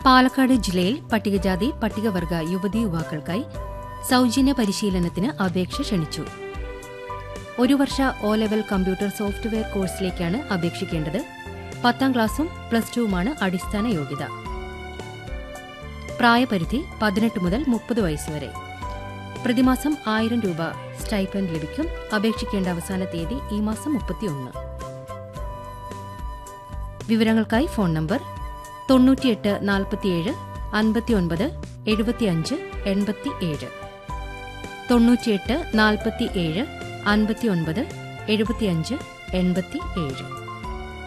പാലക്കാട് ജില്ലയിൽ പട്ടികജാതി പട്ടികവർഗ യുവതി യുവാക്കൾക്കായി സൌജന്യ പരിശീലനത്തിന് അപേക്ഷ ക്ഷണിച്ചു ഒരു വർഷ ഒ ലെവൽ കമ്പ്യൂട്ടർ സോഫ്റ്റ്വെയർ കോഴ്സിലേക്കാണ് അപേക്ഷിക്കേണ്ടത് പത്താം ക്ലാസും പ്ലസ് ടുവുമാണ് അടിസ്ഥാന യോഗ്യത പ്രായപരിധി പതിനെട്ട് മുതൽ മുപ്പത് വയസ്സുവരെ പ്രതിമാസം ആയിരം രൂപ സ്റ്റൈപ്പൻഡ് ലഭിക്കും അപേക്ഷിക്കേണ്ട അവസാന തീയതി ഈ മാസം മുപ്പത്തിയൊന്ന് വിവരങ്ങൾക്കായി ഫോൺ നമ്പർ തൊണ്ണൂറ്റിയെട്ട് നാൽപ്പത്തിയേഴ് അൻപത്തിയൊൻപത് എഴുപത്തിയഞ്ച് എൺപത്തിയേഴ് തൊണ്ണൂറ്റിയെട്ട് നാൽപ്പത്തിയേഴ് അൻപത്തിയൊൻപത് എഴുപത്തിയഞ്ച് എൺപത്തിയേഴ്